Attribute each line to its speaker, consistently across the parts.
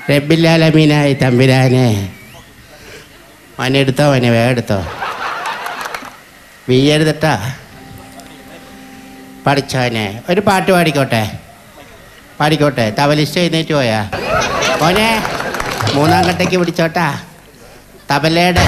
Speaker 1: റബ്ബില്ലാലമീനായി തമ്പിരാനെ മോനെ എടുത്തോ മോനെ വേഗം എടുത്തോ വീയരുതട്ടാ പഠിച്ചോനെ ഒരു പാട്ട് പാടിക്കോട്ടെ പാടിക്കോട്ടെ തബലിസ്റ്റ് എഴുന്നേറ്റ് പോയാ മോനെ മൂന്നാം കട്ടയ്ക്ക് പിടിച്ചോട്ടാ തബലയുടെ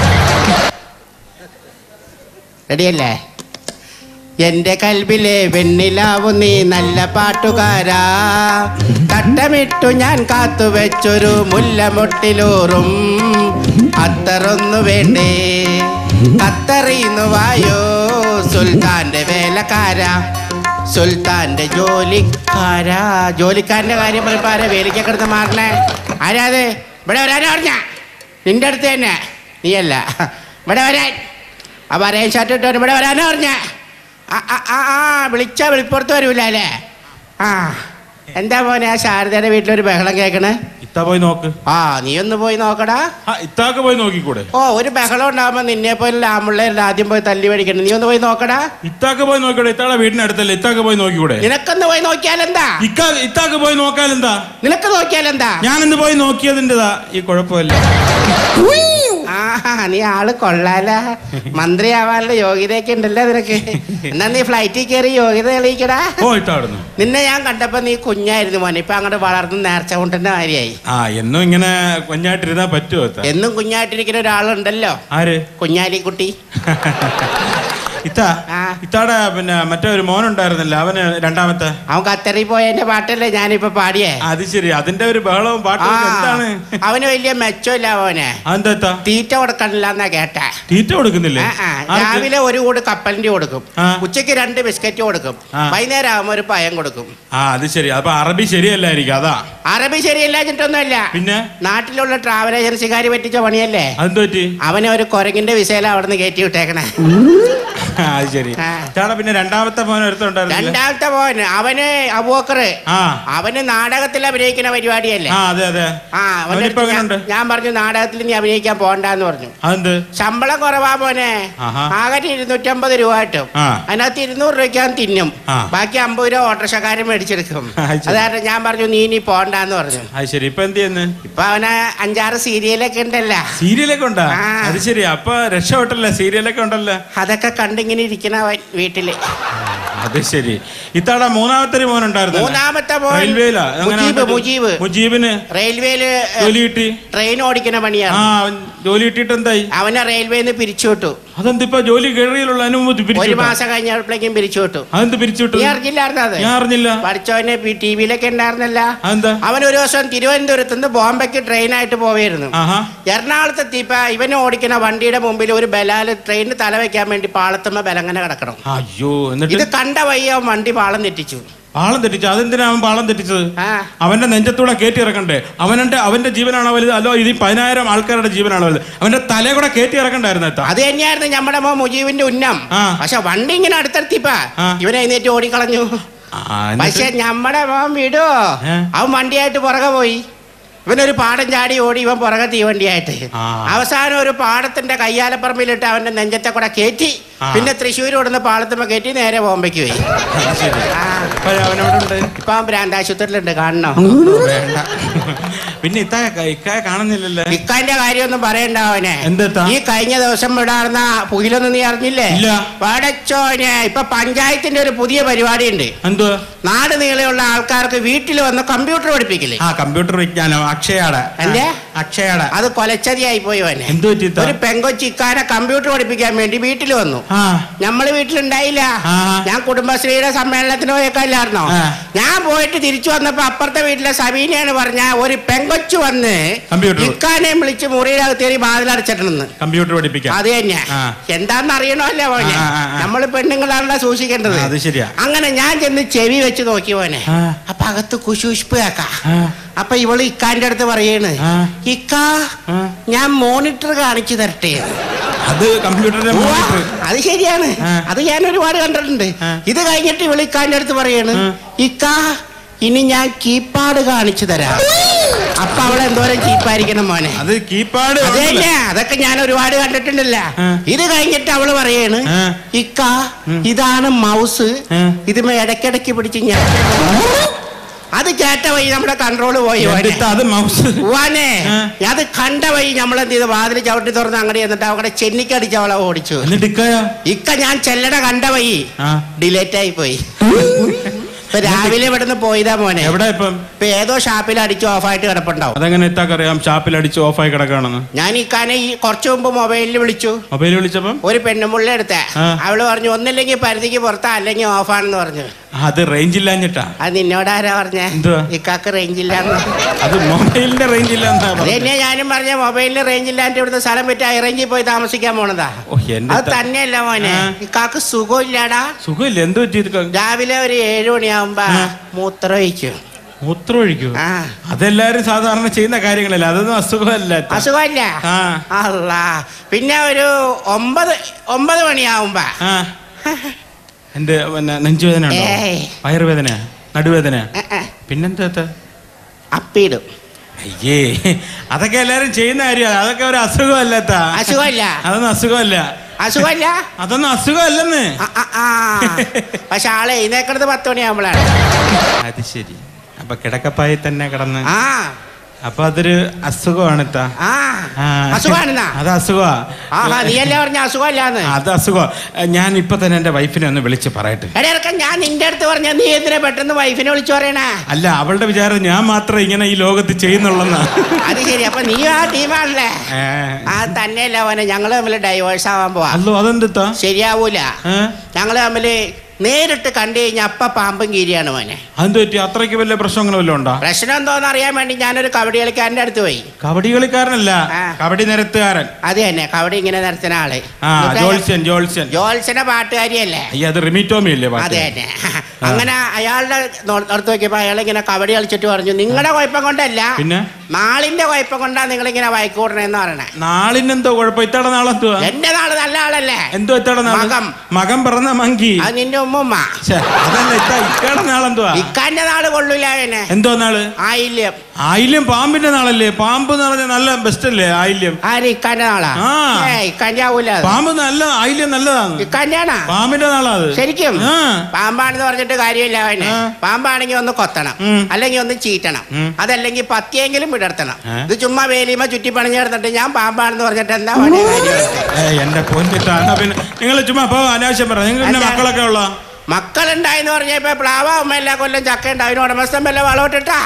Speaker 1: റെഡിയല്ലേ എന്റെ കൽബിലെ വെണ്ണിലാവു നീ നല്ല പാട്ടുകാരാ തട്ടമിട്ടു ഞാൻ കാത്തുവെച്ചൊരു മുല്ലമൊട്ടിലൂറും അത്തറൊന്നു വേണ്ടേ കത്തറിയുന്നു വായോ സുൽത്താന്റെ വേലക്കാര സുൽത്താന്റെ ജോലിക്കാരാ ജോലിക്കാരന്റെ കാര്യം പറയുമ്പോ ആരാ വേലിക്ക കിടന്ന് മാറണേ ആരാ അത് ഇവിടെ വരാനോ പറഞ്ഞ നിന്റെ അടുത്ത് തന്നെ നീയല്ല ഇവിടെ വരാൻ ആ പറയാൻ ഷർട്ട് ഇട്ടോ ഇവിടെ വരാനോ പറഞ്ഞ ആ ആ, ആ ആ വിളിച്ചാ വിളിപ്പുറത്ത് വരൂല അല്ലേ ആ എന്താ മോനെ ആ ശാരദയുടെ വീട്ടിലൊരു ബഹളം കേൾക്കണേ
Speaker 2: ഇത്ത പോയി നോക്ക്
Speaker 1: ആ നീ ഒന്ന് പോയി നോക്കടാ
Speaker 2: ആ ഇത്താക്ക് പോയി നോക്കിക്കൂടെ
Speaker 1: ഓ ഒരു ബഹളം ഉണ്ടാവുമ്പോ നിന്നെ പോലെ ആമ്പിള്ളേരുടെ ആദ്യം പോയി തല്ലി മേടിക്കണം നീ ഒന്ന് പോയി നോക്കടാ
Speaker 2: ഇത്താക്ക് പോയി നോക്കിക്കൂടെ ഇത്താടെ വീടിനടുത്തല്ലേ ഇത്താക്ക് പോയി നോക്കിക്കൂടെ
Speaker 1: നിനക്കൊന്ന് പോയി നോക്കിയാലെന്താ
Speaker 2: ഇക്ക ഇത്താക്ക് പോയി നോക്കാലെന്താ
Speaker 1: നിനക്ക് നോക്കിയാലെന്താ
Speaker 2: ഞാനിന്ന് പോയി നോക്കിയതിൻ്റെതാ ഈ കുഴപ്പമില്ല
Speaker 1: ആ നീ ആള് കൊള്ളാല മന്ത്രിയാവാനുള്ള യോഗ്യതയൊക്കെ ഉണ്ടല്ലോ നിനക്ക് എന്നാ നീ ഫ്ലൈറ്റിൽ കയറി യോഗ്യത തെളിയിക്കടാ
Speaker 2: ഓ ഇത്താടുന്നു
Speaker 1: നിന്നെ ഞാൻ കണ്ടപ്പോ നീ കുഞ്ഞായിരുന്നു മോനെ ഇപ്പൊ അങ്ങോട്ട് വളർന്ന് നേർച്ച കൊണ്ടുന്ന കാര്യമായി
Speaker 2: ആ എന്നും ഇങ്ങനെ കുഞ്ഞായിട്ടിരുന്നാ പറ്റുമോ ഇത്ത
Speaker 1: എന്നും കുഞ്ഞായിട്ടിരിക്കുന്ന ഒരാളുണ്ടല്ലോ
Speaker 2: ആര്
Speaker 1: കുഞ്ഞാലിക്കുട്ടി
Speaker 2: ഇത്ത
Speaker 1: ആ.
Speaker 2: ഇത്താടെ പിന്നെ മറ്റേ ഒരു മോനുണ്ടായിരുന്നില്ല അവന് രണ്ടാമത്തെ
Speaker 1: അവൻ കത്തറി പോയതിന്റെ പാട്ടല്ലേ ഞാനിപ്പോ പാടിയേ
Speaker 2: അത് ശരി അതിന്റെ ഒരു ബഹളവും
Speaker 1: ആ
Speaker 2: പാട്ടും എന്താണ്
Speaker 1: അവന് വലിയ മെച്ചമില്ല അവനെ
Speaker 2: അതെന്താ ഇത്ത?
Speaker 1: തീറ്റ കൊടുക്കണില്ല എന്നാ കേട്ടെ
Speaker 2: തീറ്റ കൊടുക്കുന്നില്ലേ
Speaker 1: ആ, ആ.
Speaker 2: ആർക്ക്?
Speaker 1: രാവിലെ ഒരു കൂട് കപ്പലിന്റെ കൊടുക്കും
Speaker 2: ആ.
Speaker 1: ഉച്ചയ്ക്ക് രണ്ട് ബിസ്ക്കറ്റ് കൊടുക്കും
Speaker 2: ആ.
Speaker 1: വൈകുന്നേരം ആകുമ്പോ ഒരു പയം കൊടുക്കും
Speaker 2: ആ അത് ശരി അപ്പൊ അറബി ശരിയല്ലായിരിക്കും അതാ
Speaker 1: അറബി ശരിയല്ലാഞ്ഞിട്ടൊന്നുമല്ല
Speaker 2: പിന്നെ
Speaker 1: നാട്ടിലുള്ള ട്രാവൽ ഏജൻസിക്കാർ പറ്റിച്ച പണിയല്ലേ
Speaker 2: അതെന്ത് പറ്റി
Speaker 1: അവനെ ഒരു കുരങ്ങിന്റെ വിസയില അവിടെ നിന്ന് കയറ്റി വിട്ടേക്കണേ
Speaker 2: ആ, അത് ശരി
Speaker 1: ആ.
Speaker 2: ഇത്താടെ പിന്നെ രണ്ടാമത്തെ മോൻ ഒരുത്തുണ്ടായിരുന്നില്ല
Speaker 1: രണ്ടാമത്തെ മോൻ അവന് അബൂക്കറ്
Speaker 2: ആ
Speaker 1: അവന് നാടകത്തിൽ അഭിനയിക്കുന്ന പരിപാടിയല്ലേ
Speaker 2: ആ അതെ അതെ
Speaker 1: ആ അവന്റെ
Speaker 2: അവനിപ്പോ
Speaker 1: അടുത്ത് ഞാൻ-
Speaker 2: എങ്ങനുണ്ട്?
Speaker 1: ഞാൻ പറഞ്ഞു നാടകത്തിൽ നീ അഭിനയിക്കാൻ പോണ്ടെന്ന് പറഞ്ഞു
Speaker 2: അതെന്ത്
Speaker 1: ശമ്പളം കുറവാ മോനെ
Speaker 2: ആഹാ.
Speaker 1: ആകെ ഇരുന്നൂറ്റമ്പത് രൂപ കിട്ടും
Speaker 2: ആ.
Speaker 1: അതിനകത്ത് ഇരുന്നൂറ് രൂപയ്ക്ക് ഞാൻ തിന്നും
Speaker 2: ആ.
Speaker 1: ബാക്കി അമ്പത് രൂപ ഓട്ടോറിക്ഷക്കാരൻ മേടിച്ചെടുക്കും
Speaker 2: ആ, ശരി.
Speaker 1: അതായത് ഞാൻ പറഞ്ഞു നീ ഇനി പോണ്ടെന്ന് പറഞ്ഞു
Speaker 2: അത് ശരി ഇപ്പൊ എന്ത് ചെയ്യുന്നു
Speaker 1: ഇപ്പൊ അവന് അഞ്ചാറ് സീരിയലൊക്കെ ഉണ്ടല്ലോ
Speaker 2: സീരിയലൊക്കെ ഉണ്ടാ
Speaker 1: ആ.
Speaker 2: അത് ശരി അപ്പൊ രക്ഷപ്പെട്ടല്ലേ സീരിയലൊക്കെ ഉണ്ടല്ലോ
Speaker 1: അതൊക്കെ കണ്ടിങ്ങനെ ഇരിക്കണ അവൻ വീട്ടില്
Speaker 2: അത് ശരി ഇത്താടെ മൂന്നാമത്തെ ഒരു മോൻ ഉണ്ടായിരുന്നു
Speaker 1: മൂന്നാമത്തെ മോൻ
Speaker 2: റെയിൽവേയിലാ എങ്ങനെ
Speaker 1: മുജീബ്
Speaker 2: അവന്റെ-
Speaker 1: മുജീബ്
Speaker 2: മുജീബിന്
Speaker 1: റെയിൽവേയില്
Speaker 2: ജോലി കിട്ടി
Speaker 1: ട്രെയിൻ ഓടിക്കുന്ന
Speaker 2: ആ
Speaker 1: പണിയാണ്
Speaker 2: അവൻ ജോലി കിട്ടിയിട്ട് എന്തായി
Speaker 1: അവനെ റെയിൽവേന്ന് പിരിച്ചു വിട്ടു
Speaker 2: അതെന്തിപ്പോ ജോലി കയറിയുള്ള അനുമതി
Speaker 1: ഒരു
Speaker 2: പിരിച്ചു
Speaker 1: മാസം കഴിഞ്ഞപ്പോഴേക്കും പിരിച്ചു വിട്ടു
Speaker 2: അതെന്ത് പിരിച്ചു വിട്ടു
Speaker 1: നീ അറിഞ്ഞില്ലായിരുന്നു അത്
Speaker 2: ഞാൻ അറിഞ്ഞില്ല
Speaker 1: പഠിച്ചവനെ ടി വിയിലൊക്കെ ഉണ്ടായിരുന്നല്ല
Speaker 2: അതെന്താ
Speaker 1: അവൻ ഒരു ദിവസം തിരുവനന്തപുരത്ത് നിന്ന് ബോംബെക്ക് ട്രെയിനായിട്ട് പോവായിരുന്നു
Speaker 2: ആഹാ
Speaker 1: എറണാകുളത്ത് എത്തിയപ്പോ ഇവൻ ഓടിക്കുന്ന വണ്ടിയുടെ മുമ്പിൽ ഒരു ബലാല് ട്രെയിനിന് തല വെക്കാൻ വേണ്ടി പാളത്തുമ്പോ ബലങ്ങനെ കിടക്കണം
Speaker 2: അയ്യോ
Speaker 1: ഇത്
Speaker 2: എന്നിട്ട്
Speaker 1: കണ്ട വയ്യ അവൻ വണ്ടി പാളം തെറ്റിച്ചു
Speaker 2: പാളം തെറ്റിച്ചു അതെന്തിനാ അവൻ പാളം തെറ്റിച്ചത്
Speaker 1: ആ
Speaker 2: അവന്റെ നെഞ്ചത്തൂടെ കയറ്റി ഇറക്കണ്ടേ അവന്റെ അവന്റെ ജീവനാണോ വലുത് അല്ലോ ഇത് ഈ പതിനായിരം ആൾക്കാരുടെ ജീവനാണോ വലുത് അവന്റെ തലയെ കൂടെ കയറ്റി ഇറക്കണ്ടായിരുന്നു എത്താ
Speaker 1: അത് തന്നെയായിരുന്നു നമ്മുടെ മോ മുജീബിന്റെ ഉന്നം
Speaker 2: ആ.
Speaker 1: പക്ഷെ വണ്ടി ഇങ്ങനെ അടുത്തെത്തിപ്പാ
Speaker 2: ആ.
Speaker 1: ഇവനെ എഴുന്നേറ്റ് ഓടിക്കളഞ്ഞു പക്ഷെ നമ്മുടെ മോൻ വിടോ
Speaker 2: ഏ?
Speaker 1: അവൻ വണ്ടിയായിട്ട് പുറകെ പോയി ഇവനൊരു പാടം ചാടി ഓടി ഇവൻ പുറകെ തീവണ്ടിയായിട്ട്
Speaker 2: ആ.
Speaker 1: അവസാനം ഒരു പാടത്തിന്റെ കയ്യാലപ്പറമ്പിലിട്ട് അവന്റെ നെഞ്ചത്തെ കൂടെ കയറ്റി
Speaker 2: ആ.
Speaker 1: പിന്നെ തൃശ്ശൂർ കൊടുന്ന് പാളത്തുമ്പോ കയറ്റി നേരെ ബോംബെക്ക് പോയി ആ.
Speaker 2: അവനവിടെ ഉണ്ട്
Speaker 1: ഇപ്പൊ അവൻ ഭ്രാന്താശുപത്രിയിലുണ്ട് കാണണോ
Speaker 2: വേണ്ട പിന്നെ ഇത്ത ഇക്കായ കാണുന്നില്ലല്ലേ
Speaker 1: ഇക്കാന്റെ കാര്യമൊന്നും പറയണ്ട അവനെ
Speaker 2: എന്തെത്താ?
Speaker 1: ഈ കഴിഞ്ഞ ദിവസം വിടാർന്ന പുകിലൊന്നും നീ അറിഞ്ഞില്ലേ
Speaker 2: ഇല്ല.
Speaker 1: പടച്ചോനെ ഇപ്പൊ പഞ്ചായത്തിന്റെ ഒരു പുതിയ പരിപാടി ഉണ്ട്
Speaker 2: എന്തുവാ
Speaker 1: നാട് നീളെയുള്ള ആൾക്കാർക്ക് വീട്ടിൽ വന്ന് കമ്പ്യൂട്ടർ പഠിപ്പിക്കില്ലേ
Speaker 2: ആ കമ്പ്യൂട്ടർ വിജ്ഞാനം അക്ഷയാടെ
Speaker 1: എന്തേ?
Speaker 2: അക്ഷയാടെ
Speaker 1: അത് കൊലച്ചതിയായി പോയി അവനെ
Speaker 2: എന്തു പറ്റി ഇത്ത?
Speaker 1: ഒരു പെങ്കൊച്ചിക്കാരെ കമ്പ്യൂട്ടർ പഠിപ്പിക്കാൻ വേണ്ടി വീട്ടിൽ വന്നു
Speaker 2: ആ
Speaker 1: നമ്മള് വീട്ടിലുണ്ടായില്ല
Speaker 2: ആ.
Speaker 1: ഞാൻ കുടുംബശ്രീയുടെ സമ്മേളനത്തിന് പോയേക്കല്ലായിരുന്നോ
Speaker 2: ആ.
Speaker 1: ഞാൻ പോയിട്ട് തിരിച്ചു വന്നപ്പോ അപ്പുറത്തെ വീട്ടിലെ സബീനയാണ് പറഞ്ഞ ഒരു പെങ്കൊച്ചു വന്ന്
Speaker 2: കമ്പ്യൂട്ടർ.
Speaker 1: ഇക്കാനെ വിളിച്ച് മുറിയുടെ അകത്തേറി വാതിലടച്ചിട്ടുണ്ടെന്ന്
Speaker 2: കമ്പ്യൂട്ടർ പഠിപ്പിക്കാം
Speaker 1: അത് തന്നെ
Speaker 2: ആ.
Speaker 1: എന്താന്ന് അറിയണമല്ലോ മോനെ
Speaker 2: ആ, ആ, ആ.
Speaker 1: നമ്മള് പെണ്ണുങ്ങളാണല്ലോ സൂക്ഷിക്കേണ്ടത്
Speaker 2: ആ, അത് ശരിയാ.
Speaker 1: അങ്ങനെ ഞാൻ ചെന്ന് ചെവി വെച്ച് നോക്കി മോനെ
Speaker 2: ആ.
Speaker 1: അപ്പൊ അകത്ത് കുശുഷ്പ് കേക്കാം
Speaker 2: ആ.
Speaker 1: അപ്പൊ ഇവള് ഇക്കാന്റെ അടുത്ത് പറയാണ്
Speaker 2: ആ.
Speaker 1: ഇക്കാ
Speaker 2: ആ.
Speaker 1: ഞാൻ മോണിറ്റർ കാണിച്ചു തരട്ടെ
Speaker 2: അത് കമ്പ്യൂട്ടറിന്റെ
Speaker 1: ഉവ്വ,
Speaker 2: മോണിറ്റർ
Speaker 1: അത് ശരിയാണ്
Speaker 2: ആ.
Speaker 1: അത് ഞാൻ ഒരുപാട് കണ്ടിട്ടുണ്ട്
Speaker 2: ആ.
Speaker 1: ഇത് കഴിഞ്ഞിട്ട് ഇവള് ഇക്കാന്റെ അടുത്ത് പറയാണ്
Speaker 2: ആ.
Speaker 1: ഇക്കാ ഇനി ഞാൻ കീപാഡ് കാണിച്ചു തരാം അപ്പൊ അവൾ എന്തോരം ചീപ്പായിരിക്കണം മോനെ
Speaker 2: അത് കീപാഡ്
Speaker 1: അത് തന്നെ അതൊക്കെ ഞാൻ ഒരുപാട് കണ്ടിട്ടുണ്ടല്ല
Speaker 2: ആ.
Speaker 1: ഇത് കഴിഞ്ഞിട്ട് അവള് പറയാണ്
Speaker 2: ആ.
Speaker 1: ഇക്ക ഇതാണ് മൗസ്
Speaker 2: ആ.
Speaker 1: ഇത് ഇടയ്ക്കിടയ്ക്ക് പിടിച്ച് ഞാൻ അത് കേട്ട വഴി നമ്മുടെ കൺട്രോള് പോയി
Speaker 2: എന്റെ
Speaker 1: മോനെ.
Speaker 2: ഇത്ത, അത് മൗസ്
Speaker 1: വാനെ
Speaker 2: ആ.
Speaker 1: അത് കണ്ട വഴി നമ്മളെന്ത് ചെയ്ത് വാതിൽ ചവിട്ടി തുറന്ന് അങ്ങോട്ട് ചെന്നിട്ട് അവിടെ ചെന്നിക്കടിച്ച് അവളെ ഓടിച്ചു
Speaker 2: എന്നിട്ട് ഇക്കയോ
Speaker 1: ഇക്ക ഞാൻ ചെല്ലട കണ്ട വഴി
Speaker 2: ആ
Speaker 1: ഡിലേറ്റ് ആയി പോയി ഇപ്പൊ രാവിലെ ഇവിടുന്ന് പോയതാ മോനെ
Speaker 2: എവിടെ ഇപ്പം
Speaker 1: ഇപ്പൊ ഏതോ ഷാപ്പിൽ അടിച്ച് ഓഫായിട്ട് കിടപ്പുണ്ടാവും
Speaker 2: അതെങ്ങനെ ഇത്താക്കറിയാം ഷാപ്പിൽ അടിച്ച് ഓഫായി കിടക്കുകയാണെന്ന്
Speaker 1: ഞാൻ ഇക്കാനെ ഈ കുറച്ചു മുമ്പ് മൊബൈലിൽ വിളിച്ചു
Speaker 2: മൊബൈൽ വിളിച്ചപ്പം
Speaker 1: ഒരു പെണ്ണുമുള്ള എടുത്ത
Speaker 2: ആ.
Speaker 1: അവള് പറഞ്ഞു ഒന്നില്ലെങ്കിൽ പരിധിക്ക് പുറത്താ അല്ലെങ്കിൽ ഓഫാണെന്ന് പറഞ്ഞു
Speaker 2: അത് റേഞ്ച് ഇല്ലാഞ്ഞിട്ടാ
Speaker 1: അത് നിന്നോട് ആരാ പറഞ്ഞേ
Speaker 2: എന്തുവാ?
Speaker 1: ഇക്കാക്ക് റേഞ്ച് ഇല്ലാന്ന്
Speaker 2: അത് മൊബൈലിന്റെ റേഞ്ച് ഇല്ല എന്നാ
Speaker 1: അത്
Speaker 2: പറഞ്ഞത്.
Speaker 1: തന്നെ ഞാനും പറഞ്ഞ മൊബൈലിന് റേഞ്ച് ഇല്ലാണ്ട് ഇവിടുത്തെ സ്ഥലം വിറ്റ് ഇറങ്ങി പോയി താമസിക്കാൻ പോണതാ
Speaker 2: ഓ എന്റെ
Speaker 1: അത്
Speaker 2: ഇത്ത.
Speaker 1: തന്നെയല്ല മോനെ
Speaker 2: ആ.
Speaker 1: ഇക്കാക്ക് സുഖമില്ലാടാ
Speaker 2: സുഖമില്ല എന്ത് പറ്റി ഇത് ക-
Speaker 1: രാവിലെ ഒരു ഏഴു മണിയാവുമ്പോ
Speaker 2: ആ.
Speaker 1: മൂത്രം ഒഴിക്കും
Speaker 2: മൂത്രം ഒഴിക്കൂ
Speaker 1: ആ
Speaker 2: അതെല്ലാരും സാധാരണ ചെയ്യുന്ന കാര്യങ്ങളല്ല അതൊന്നും അസുഖമല്ല ഇത്ത.
Speaker 1: അസുഖമില്ല
Speaker 2: ആ
Speaker 1: അല്ല പിന്നെ ഒരു ഒമ്പത് ഒമ്പത് മണിയാവുമ്പോ
Speaker 2: ആ എന്റെ പിന്നെ നെഞ്ചുവേദന ഉണ്ടോ
Speaker 1: ഏയ്.
Speaker 2: വയറുവേദന നടുവേദന
Speaker 1: ഏ, ഏ,
Speaker 2: പിന്നെന്താ ഇത്ത?
Speaker 1: അപ്പിയിടും
Speaker 2: അയ്യേ അതൊക്കെ എല്ലാരും ചെയ്യുന്ന കാര്യമാണ് അതൊക്കെ ഒരു അസുഖമല്ല ഇത്ത.
Speaker 1: അസുഖമില്ല
Speaker 2: അതൊന്നും അസുഖമല്ല
Speaker 1: അസുഖമില്ല
Speaker 2: അതൊന്നും അസുഖമല്ലെന്ന്
Speaker 1: ആ, ആ, ആ. പക്ഷെ ആളെ എഴുന്നേക്കണത് പത്ത് മണിയാവുമ്പോഴാണ്
Speaker 2: അത് ശരി അപ്പൊ കിടക്കപ്പായി തന്നെ കിടന്ന്
Speaker 1: ആ
Speaker 2: അപ്പൊ അതൊരു അസുഖമാണ് ഇത്ത.
Speaker 1: ആ
Speaker 2: ആ.
Speaker 1: അസുഖാണെന്നാ
Speaker 2: അത് അസുഖമാ
Speaker 1: ആഹാ നീയല്ലേ പറഞ്ഞ അസുഖമില്ലാന്ന്
Speaker 2: അത് അസുഖം ഞാൻ ഇപ്പൊ തന്നെ എന്റെ വൈഫിനെ ഒന്ന് വിളിച്ച് പറയട്ടെ
Speaker 1: എടേ ഇറക്കം ഞാൻ നിന്റെ അടുത്ത് പറഞ്ഞ നീ എന്തിനാ പെട്ടെന്ന് വൈഫിനെ വിളിച്ചു പറയണേ
Speaker 2: അല്ല അവളുടെ വിചാരം ഞാൻ മാത്രം ഇങ്ങനെ ഈ ലോകത്ത് ചെയ്യുന്നുള്ളെന്നാ
Speaker 1: അത് ശരി അപ്പൊ നീ ആ ടീമാണല്ലേ
Speaker 2: ഏ.
Speaker 1: ആ തന്നെയല്ല മോനെ ഞങ്ങള് തമ്മിൽ ഡൈവേഴ്സ് ആവാൻ പോവാ
Speaker 2: അല്ലോ അതെന്താ
Speaker 1: ശരിയാവൂല ഞങ്ങള് തമ്മില് നേരിട്ട് കണ്ടു കഴിഞ്ഞാൽ അപ്പ പാമ്പും കീരിയാണ് മോനെ
Speaker 2: അതെന്ത് പറ്റി അത്രയ്ക്ക് വലിയ പ്രശ്നങ്ങൾ വല്ലതും ഉണ്ടോ
Speaker 1: പ്രശ്നം എന്തോന്ന് അറിയാൻ വേണ്ടി ഞാനൊരു കബഡി കളിക്കാരന്റെ അടുത്ത് പോയി
Speaker 2: കബഡി കളിക്കാരനല്ല
Speaker 1: ആ.
Speaker 2: കബഡി നിരത്തുകാരൻ
Speaker 1: അത് തന്നെ കബഡി ഇങ്ങനെ നടത്തുന്ന ആള്
Speaker 2: ആ
Speaker 1: എന്നിട്ട്
Speaker 2: ജോൾസ്യൻ ജോൾസ്യൻ
Speaker 1: ജോത്സന പാട്ടുകാരിയല്ലേ
Speaker 2: അയ്യ അത് റിമിറ്റോമി അല്ലേ പാട്ട്?
Speaker 1: അതെ തന്നെ അങ്ങനെ അയാളുടെ നടത്തു നോക്കിയപ്പോ അയാൾ ഇങ്ങനെ കബഡി കളിച്ചിട്ട് പറഞ്ഞു നിങ്ങളുടെ കുഴപ്പം കൊണ്ടല്ല
Speaker 2: പിന്നെ
Speaker 1: നാളിന്റെ കുഴപ്പം കൊണ്ടാ നിങ്ങൾ ഇങ്ങനെ വയക്കൂടണെന്ന് പറയണേ
Speaker 2: നാളിനെന്തോ കുഴപ്പം ഇത്തട നാളെന്തുവാ
Speaker 1: എന്റെ നാള് നല്ല ആളല്ലേ
Speaker 2: എന്തോ ഇത്തട നാള്
Speaker 1: മകം.
Speaker 2: മകം പിറന്ന മങ്കി
Speaker 1: അത് നിന്റെ ഉമ്മുമ്മ
Speaker 2: ഛെ, അതല്ല ഇത്ത ഇക്കയുടെ നാളെന്തുവാ
Speaker 1: ഇക്കാന്റെ നാള് കൊള്ളൂല അവനെ
Speaker 2: എന്തോ നാള്
Speaker 1: ആയില്യം
Speaker 2: ആയില്യം പാമ്പിന്റെ നാളല്ലേ പാമ്പ് എന്ന് പറഞ്ഞാൽ നല്ല ബെസ്റ്റ് അല്ലേ ആയില്യം
Speaker 1: ആര് ഇക്കാന്റെ നാളാ
Speaker 2: ആ.
Speaker 1: ഏ ഇക്കാന്റെ ആവൂല അത്.
Speaker 2: പാമ്പ് നല്ല ആയില്യം നല്ലതാണ്
Speaker 1: ഇക്കാന്റെ ആണാ
Speaker 2: പാമ്പിന്റെ നാളാ അത്
Speaker 1: ശരിക്കും
Speaker 2: ആ.
Speaker 1: പാമ്പാണെന്ന് പറഞ്ഞിട്ട് കാര്യമില്ല അവനെ
Speaker 2: ആ.
Speaker 1: പാമ്പാണെങ്കിൽ ഒന്ന് കൊത്തണം
Speaker 2: ഉം.
Speaker 1: അല്ലെങ്കിൽ ഒന്ന് ചീറ്റണം
Speaker 2: ഉം.
Speaker 1: അതല്ലെങ്കിൽ പത്തിയെങ്കിലും വിടർത്തണം
Speaker 2: ഏ?
Speaker 1: ഇത് ചുമ്മാ വേലിമ ചുറ്റി പണിഞ്ഞ് കിടന്നിട്ട് ഞാൻ പാമ്പാണെന്ന് പറഞ്ഞിട്ട് എന്താ പണി കാര്യം
Speaker 2: ഏ എന്റെ പൊന്നിട്ടാ എന്നാ പിന്നെ നിങ്ങൾ ചുമ്മാ അപ്പൊ അനാവശ്യം പറ നിങ്ങൾ പിന്നെ
Speaker 1: അല്ല.
Speaker 2: മക്കളൊക്കെ ഉള്ള
Speaker 1: മക്കളുണ്ടായെന്ന് പറഞ്ഞപ്പോ പ്ലാവ ഉമ്മ എല്ലാ കൊല്ലം ചക്ക ഉണ്ട് അതിന് ഉടമസ്ഥൻ വല്ല വളമിട്ടിട്ടാ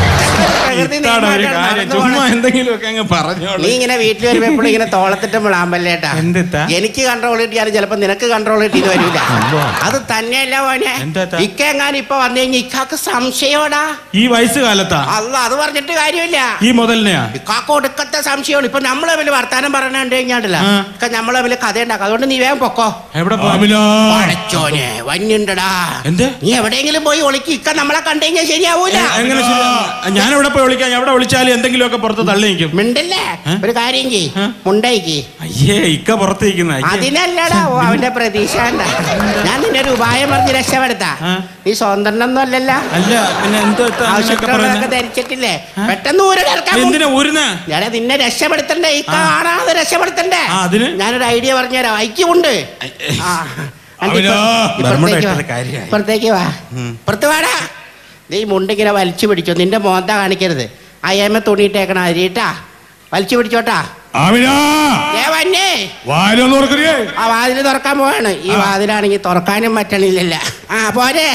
Speaker 1: പ്രകൃതി
Speaker 2: ഇത്താടെ ഒരു
Speaker 1: നിയമമായിട്ടാണ്
Speaker 2: കാര്യം
Speaker 1: നടന്നു
Speaker 2: ചുമ്മാ
Speaker 1: പോണെ.
Speaker 2: എന്തെങ്കിലും ഒക്കെ അങ്ങ് പറഞ്ഞോളൂ
Speaker 1: നീ ഇങ്ങനെ വീട്ടിൽ വരുമ്പോ എപ്പോഴും ഇങ്ങനെ തോളത്തിട്ട് മുളാമ്പല്ലേട്ടാ
Speaker 2: എന്തിത്താ?
Speaker 1: എനിക്ക് കൺട്രോൾ കിട്ടിയാലും ചിലപ്പോ നിനക്ക് കൺട്രോൾ കിട്ടിയെന്ന് വരില്ല
Speaker 2: അമ്പോ.
Speaker 1: അത് തന്നെയല്ല മോനെ
Speaker 2: എന്താ?
Speaker 1: ഇക്ക എങ്ങാനും ഇപ്പൊ വന്നു കഴിഞ്ഞാൽ ഇക്കാക്ക് സംശയോടാ
Speaker 2: ഈ വയസ്സ് കാലത്താ
Speaker 1: അല്ല അത് പറഞ്ഞിട്ട് കാര്യമില്ല
Speaker 2: ഈ മുതലിനെയാ
Speaker 1: ഇക്കാക്ക് ഒടുക്കത്തെ സംശയമാണ് ഇപ്പൊ നമ്മളെ തമ്മിൽ വർത്താനം പറഞ്ഞുകൊണ്ട് കഴിഞ്ഞാണ്ടല്ല
Speaker 2: ആ.
Speaker 1: ഇക്ക നമ്മളെ തമ്മിൽ കഥ ഉണ്ടാക്കും അതുകൊണ്ട് നീ വേഗം പൊക്കോ
Speaker 2: എവിടെ പോവാ?
Speaker 1: പടച്ചോനെ വന്യുണ്ടടാ
Speaker 2: എന്ത്
Speaker 1: നീ എവിടെയെങ്കിലും പോയി ഒളിക്ക് ഇക്ക നമ്മളെ കണ്ടു കഴിഞ്ഞാൽ ശരിയാവൂല
Speaker 2: എ- എങ്ങനെ ശരി ഞാൻ എവിടെ പോയി വിളിക്കാം എവിടെ വിളിച്ചാലും എന്തെങ്കിലുമൊക്കെ പുറത്ത് തള്ളി നിൽക്കും
Speaker 1: മിണ്ടല്ലേ
Speaker 2: ഏ?
Speaker 1: ഒരു കാര്യം ചെയ്
Speaker 2: ഏ?
Speaker 1: മുണ്ടയിക്ക്
Speaker 2: അയ്യേ ഇക്ക പുറത്തേക്കുന്ന
Speaker 1: അതിനല്ലടാ ഓ അവന്റെ പ്രതീക്ഷ കണ്ട ഞാൻ നിന്നെ ഒരു ഉപായം പറഞ്ഞ് രക്ഷപ്പെടുത്താ
Speaker 2: ആ.
Speaker 1: നീ സ്വതന്ത്രനൊന്നും അല്ലല്ലോ
Speaker 2: അല്ല പിന്നെ എന്തോ ഇത്ത അങ്ങനെയൊക്കെ
Speaker 1: ആവശ്യത്തിനുള്ളതൊക്കെ
Speaker 2: പറയുന്നെ?
Speaker 1: ധരിച്ചിട്ടില്ലേ പെട്ടെന്ന് ഊരടക്കാൻ
Speaker 2: എന്തിനാ ഊരുന്ന
Speaker 1: ഞാനെ നിന്നെ രക്ഷപ്പെടുത്തണ്ടേ ഈ കാണാതെ രക്ഷപ്പെടുത്തണ്ടേ
Speaker 2: ആ, അതിന്?
Speaker 1: ഞാനൊരു ഐഡിയ പറഞ്ഞുതരാം ഐക്യമുണ്ട് ആ. അണ്ടി
Speaker 2: അവനോ,
Speaker 1: ഇപ്പുറ-
Speaker 2: ബർമുഡ
Speaker 1: ഇപ്പുറത്തേക്ക് വാ.
Speaker 2: ഇട്ടത് കാര്യായി.
Speaker 1: ഇപ്പുറത്തേക്ക് വാ
Speaker 2: ഉം.
Speaker 1: പുറത്ത് വാടാ നീ മുണ്ടിങ്ങനെ വലിച്ചു പിടിച്ചോ നിന്റെ മോന്ത കാണിക്കരുത് അയ്യമ്മ തുണിയിട്ടേക്കണ അരിട്ടാ വലിച്ചു പിടിച്ചോട്ടാ ഏ വന്നേ
Speaker 3: വാരൊന്നും ഓർക്കറിയേ
Speaker 1: ആ വാതിൽ തുറക്കാൻ പോവാണ് ഈ വാതിലാണെങ്കിൽ തുറക്കാനും പറ്റണില്ലല്ല ആ പോരെ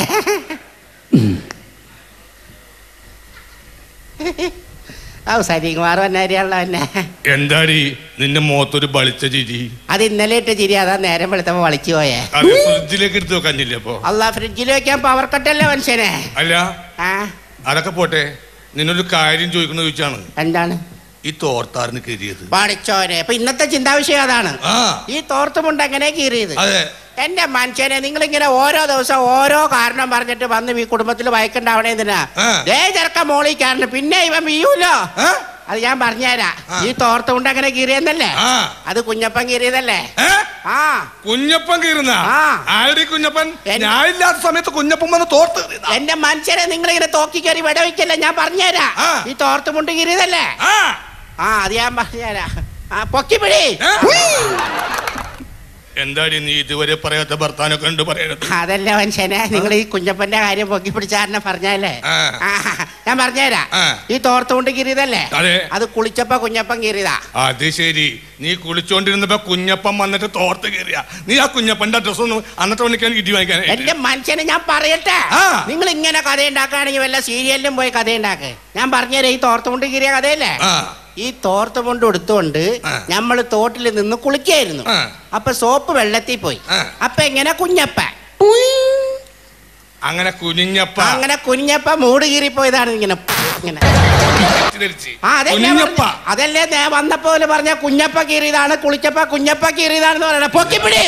Speaker 1: ഓ സരികുമാർ വന്നാരിയാണല്ലോ എന്നെ
Speaker 3: എന്താടി നിന്റെ മുഖത്തൊരു ബളിച്ച ചിരി
Speaker 1: അത് ഇന്നലെ ഇട്ട ചിരി അതാ നേരം വെളുത്തപ്പോ വളിച്ചു പോയേ
Speaker 3: അത് ഫ്രിഡ്ജിലേക്ക് എടുത്ത് വെക്കാഞ്ഞില്ലേ അപ്പൊ
Speaker 1: അല്ല ഫ്രിഡ്ജിൽ വെക്കാൻ പവർ കട്ടല്ലേ മനുഷ്യനെ
Speaker 3: അല്ല
Speaker 1: ആ
Speaker 3: അതൊക്കെ പോട്ടെ നിന്നൊരു കാര്യം ചോദിക്കണ ചോദിച്ചാണ്
Speaker 1: എന്താണ്
Speaker 3: ഈ തോർത്താറിന് കയറിയത്
Speaker 1: പഠിച്ചോനെ ഇപ്പൊ ഇന്നത്തെ ചിന്താവിഷയം അതാണ്
Speaker 3: ആ
Speaker 1: ഈ തോർത്തുമുണ്ട് എങ്ങനെ കീറിയത്
Speaker 3: അതെ
Speaker 1: എന്റെ മനുഷ്യനെ നിങ്ങളിങ്ങനെ ഓരോ ദിവസം ഓരോ കാരണം പറഞ്ഞിട്ട് വന്ന് ഈ കുടുംബത്തിൽ വയക്കുണ്ടാവണേ എന്തിനാ
Speaker 3: ആ.
Speaker 1: ദേ ചെറുക്ക മോളി കാരണം പിന്നെ ഇവൻ വീയൂലോ
Speaker 3: ആ?
Speaker 1: അത് ഞാൻ പറഞ്ഞുതരാം
Speaker 3: ആ.
Speaker 1: ഈ തോർത്തുമുണ്ട് എങ്ങനെ കീറിയെന്നല്ലേ
Speaker 3: ആ.
Speaker 1: അത് കുഞ്ഞപ്പൻ കീറിയതല്ലേ
Speaker 3: ഏ?
Speaker 1: ആ
Speaker 3: കുഞ്ഞപ്പൻ കീറുന്ന
Speaker 1: ആ.
Speaker 3: ആരുടെ കുഞ്ഞപ്പൻ
Speaker 1: എൻ-
Speaker 3: ഞാനില്ലാത്ത സമയത്ത് കുഞ്ഞപ്പൻ വന്ന് തോർത്ത് കീറിയതാ.
Speaker 1: എന്റെ മനുഷ്യനെ നിങ്ങളിങ്ങനെ തോക്കി കയറി വിടവയ്ക്കല്ലേ ഞാൻ പറഞ്ഞുതരാം
Speaker 3: ആ.
Speaker 1: ഈ തോർത്തുമുണ്ട് കീറിയതല്ലേ
Speaker 3: ആ
Speaker 1: ആ അത് ഞാൻ പറഞ്ഞുതരാം ആ പൊക്കി പിടി
Speaker 3: ഏ? എന്താടി നീ ഇതുവരെ പറയാത്ത ഭർത്താനൊക്കെ ഉണ്ട് പറയണത്
Speaker 1: അതല്ല മനുഷ്യനെ നിങ്ങൾ ഈ കുഞ്ഞപ്പന്റെ കാര്യം പൊക്കി പിടിച്ചാരനെ പറഞ്ഞല്ലേ
Speaker 3: ആ.
Speaker 1: ആ, ഞാൻ പറഞ്ഞുതരാം
Speaker 3: ആ.
Speaker 1: ഈ തോർത്തുകൊണ്ട് കീറിയതല്ലേ
Speaker 3: അതെ.
Speaker 1: അത് കുളിച്ചപ്പോ കുഞ്ഞപ്പൻ കീറിയതാ
Speaker 3: അത് ശരി നീ കുളിച്ചോണ്ടിരുന്നപ്പോ കുഞ്ഞപ്പൻ വന്നിട്ട് തോർത്ത് കയറിയ നീ ആ കുഞ്ഞപ്പന്റെ അഡ്രസ് ഒന്ന് അന്നത്തെ മണിക്കാൻ ഇടി വാങ്ങിക്കാൻ
Speaker 1: എന്റെ മനുഷ്യനെ ഞാൻ പറയട്ടെ
Speaker 3: ആ.
Speaker 1: നിങ്ങൾ ഇങ്ങനെ കഥ ഉണ്ടാക്കുകയാണെങ്കിൽ വല്ല സീരിയലിലും പോയി കഥ ഉണ്ടാക്ക് ഞാൻ പറഞ്ഞുതരാം ഈ തോർത്തുകൊണ്ട് കീറിയ കഥയല്ലേ
Speaker 3: ആ
Speaker 1: ഈ തോർത്ത് കൊണ്ട് എടുത്തുകൊണ്ട്
Speaker 3: ആ.
Speaker 1: നമ്മൾ തോട്ടിൽ നിന്ന് കുളിക്കായിരുന്നു
Speaker 3: ആ.
Speaker 1: അപ്പൊ സോപ്പ് വെള്ളത്തിൽ പോയി
Speaker 3: ആ.
Speaker 1: അപ്പൊ എങ്ങനെ കുഞ്ഞപ്പ
Speaker 3: അങ്ങനെ കുനിഞ്ഞപ്പ
Speaker 1: അങ്ങനെ കുഞ്ഞപ്പ മൂട് കീറിപ്പോയതാണ് ഇങ്ങനെ ഇങ്ങനെ
Speaker 3: ധരിച്ച്.
Speaker 1: ആ അതല്ലേ
Speaker 3: കുനിഞ്ഞപ്പ
Speaker 1: പറഞ്ഞെ. അതല്ലേ നേ വന്നപ്പോലെ പറഞ്ഞ കുഞ്ഞപ്പ കീറിയതാണ് കുളിച്ചപ്പ കുഞ്ഞപ്പ കീറിയതാണെന്ന് പറയണ പൊക്കിപ്പിടി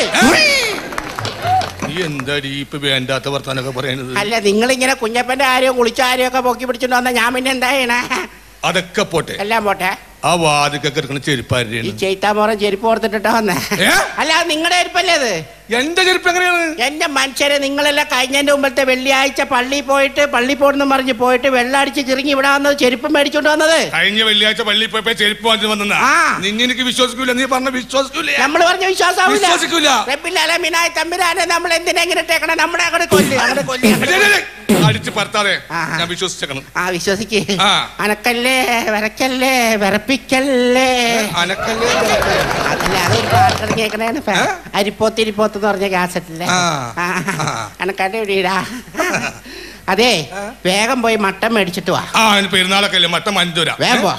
Speaker 3: നീ എന്താടി ഇപ്പൊ വേണ്ടാത്ത വർത്താനൊക്കെ പറയണത്
Speaker 1: അല്ല നിങ്ങൾ ഇങ്ങനെ കുഞ്ഞപ്പന്റെ കാര്യവും കുളിച്ച കാര്യമൊക്കെ പൊക്കി പിടിച്ചിട്ട് വന്ന ഞാൻ പിന്നെ എന്താ ചെയ്യണേ
Speaker 3: അതൊക്കെ പോട്ടെ
Speaker 1: എല്ലാം പോട്ടെ
Speaker 3: ആ വാതിക്കൊക്കെ എടുക്കണ
Speaker 1: ഈ
Speaker 3: ചെരുപ്പാരുടെ
Speaker 1: ചെയ്ത്താമോറം ചെരുപ്പ് ഓർത്തിട്ടാ വന്നേ
Speaker 3: ഏ?
Speaker 1: അല്ല അത് നിങ്ങളുടെ ചെരുപ്പല്ലേ അത്
Speaker 3: എന്റെ ചെരുപ്പ് എങ്ങനെയാണ്
Speaker 1: എന്റെ മനുഷ്യരെ നിങ്ങളെല്ലാം കഴിഞ്ഞതിന്റെ മുമ്പത്തെ വെള്ളിയാഴ്ച പള്ളിയിൽ പോയിട്ട് പള്ളി പോണെന്ന് പറഞ്ഞ് പോയിട്ട് വെള്ളം അടിച്ച് ചിറുങ്ങി ഇവിടെ വന്നത് ചെരുപ്പ് മേടിച്ചോണ്ട് വന്നത്
Speaker 3: കഴിഞ്ഞ വെള്ളിയാഴ്ച പള്ളിയിൽ പോയപ്പോ ചെരുപ്പ് വാങ്ങി വന്നാ
Speaker 1: ആ.
Speaker 3: നിന്നെ എനിക്ക് വിശ്വസിക്കൂല നീ പറഞ്ഞ വിശ്വസിക്കൂല
Speaker 1: നമ്മൾ പറഞ്ഞ വിശ്വാസമാവില്ല
Speaker 3: വിശ്വസിക്കൂല.
Speaker 1: റബ്ബിലലമീനായ തമ്പുരാനെ നമ്മൾ എന്തിനാ ഇങ്ങനെ ഇട്ടേക്കണം നമ്മുടെ അങ്ങോട്ട് കൊല്ല് അങ്ങോട്ട് കൊല്ല്
Speaker 3: ഡേ,
Speaker 1: അങ്ങോട്ട്
Speaker 3: ഡേ,
Speaker 1: കൊല്ല്.
Speaker 3: ഡേ. അടിച്ച് പറത്താതെ
Speaker 1: ആ, ആ.
Speaker 3: ഞാൻ വിശ്വസിച്ചേക്കണം
Speaker 1: ആ വിശ്വസിക്ക്
Speaker 3: ആ.
Speaker 1: അനക്കല്ലേ വരക്കല്ലേ വിറപ്പിക്കല്ലേ
Speaker 3: അനക്കല്ലേ
Speaker 1: അതല്ല അതൊരു പാട്ട് കേൾക്കണേന്ന് അരിപ്പോത്ത് ഇരിപ്പോത്ത് എന്ന് പറഞ്ഞ കാസറ്റില്ലേ
Speaker 3: ആ.
Speaker 1: ആ.
Speaker 3: ആ.
Speaker 1: അനക്കാന്റെ വീടാ അതെ വേഗം പോയി മട്ടൻ മേടിച്ചിട്ട് വാ
Speaker 3: ആ അതിന് പെരുന്നാളൊക്കെ അല്ലേ മട്ട മഞ്ചുര
Speaker 1: വേഗം പോ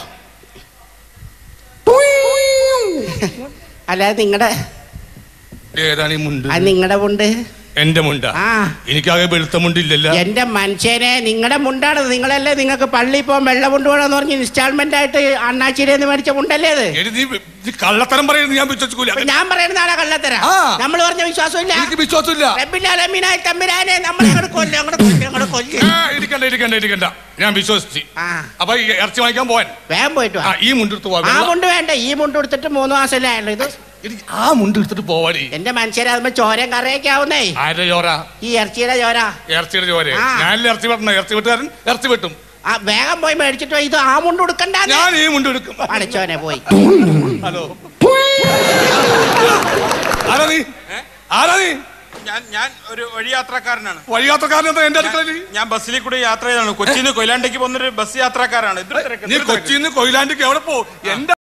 Speaker 1: അല്ലാതെ നിങ്ങളുടെ
Speaker 3: ഏതാണ് ഈ മുണ്ട്
Speaker 1: അത് നിങ്ങളുടെ മുണ്ട്
Speaker 3: എന്റെ മുണ്ട
Speaker 1: ആ
Speaker 3: എനിക്കാകെ വെളുത്ത മുണ്ടില്ലല്ല
Speaker 1: എന്റെ മനുഷ്യനെ നിങ്ങളുടെ മുണ്ടാണ് നിങ്ങളല്ലേ നിങ്ങൾക്ക് പള്ളിയിൽ പോകാൻ വെള്ളം കൊണ്ടുപോകണമെന്ന് പറഞ്ഞ് ഇൻസ്റ്റാൾമെന്റ് ആയിട്ട് അണ്ണാച്ചിരി മേടിച്ച മുണ്ടല്ലേ അത്
Speaker 3: എടി നീ നീ കള്ളത്തരം പറയുന്നത് ഞാൻ വിശ്വസിക്കൂല
Speaker 1: അപ്പൊ ഞാൻ പറയുന്നതാണ് കള്ളത്തര
Speaker 3: ആ.
Speaker 1: നമ്മൾ പറഞ്ഞ വിശ്വാസമില്ല
Speaker 3: എനിക്ക് വിശ്വാസമില്ല
Speaker 1: റബ്ബിലലമീനായ തമ്പുരാനെ നമ്മളെ അങ്ങോട്ട് കൊല്ല് അങ്ങോട്ട് കൊല്ല് അങ്ങോട്ട് കൊല്ല്
Speaker 3: ആ, ഇരിക്കണ്ട ഇരിക്കണ്ട ഇരിക്കണ്ട ഞാൻ വിശ്വസിച്ച്
Speaker 1: ആ
Speaker 3: അപ്പൊ ഈ ഇറച്ചി വാങ്ങിക്കാൻ പോവാൻ
Speaker 1: വേഗം പോയിട്ട്
Speaker 3: ആ
Speaker 1: വാ
Speaker 3: ഈ മുണ്ടെടുത്ത് പോവാ
Speaker 1: ആ
Speaker 3: വെള്ള-
Speaker 1: മുണ്ട് വേണ്ട ഈ മുണ്ട് എടുത്തിട്ട് മൂന്ന് മാസമല്ലേ ആയുള്ളൂ ഇത്
Speaker 3: എടി, ആ മുണ്ട് എടുത്തിട്ട് പോവാടി
Speaker 1: എന്റെ മനുഷ്യരെ അതുമ്പോ ചോരയും കറിയൊക്കെ ആവുന്നേ
Speaker 3: ആരുടെ ചോര
Speaker 1: ഈ ഇറച്ചിയുടെ ചോര
Speaker 3: ഇറച്ചിയുടെ ചോര
Speaker 1: ആ.
Speaker 3: ഞാനല്ലേ ഇറച്ചി വെട്ടണം ഇറച്ചി വെട്ടുകാരൻ ഇറച്ചി വെട്ടും
Speaker 1: ആ വേഗം പോയി മേടിച്ചിട്ട് വാ. ഇത് ആ മുണ്ട് എടുക്കണ്ട
Speaker 3: ഞാൻ ഈ മുണ്ട് എടുക്കും
Speaker 1: അടച്ചോനെ പോയി
Speaker 3: ഹലോ ആരാ നീ ആരാ നീ
Speaker 2: ഞാൻ ഞാൻ ഒരു വഴിയാത്രക്കാരനാണ്
Speaker 3: വഴിയാത്രക്കാരൻ എന്താ എന്റെ അടുക്കളയിൽ
Speaker 2: ഞാൻ ബസ്സിൽ കൂടി യാത്ര ചെയ്താണ് കൊച്ചിയിൽ നിന്ന് കൊയിലാണ്ടേക്ക് പോകുന്നൊരു ബസ് യാത്രക്കാരാണ് ഇതൊരു തിരക്ക്,
Speaker 3: നീ
Speaker 2: ഇതൊരു തിരക്ക്.
Speaker 3: കൊച്ചിയിൽ നിന്ന് കൊയിലാണ്ടിക്ക് എവിടെ പോ എന്റെ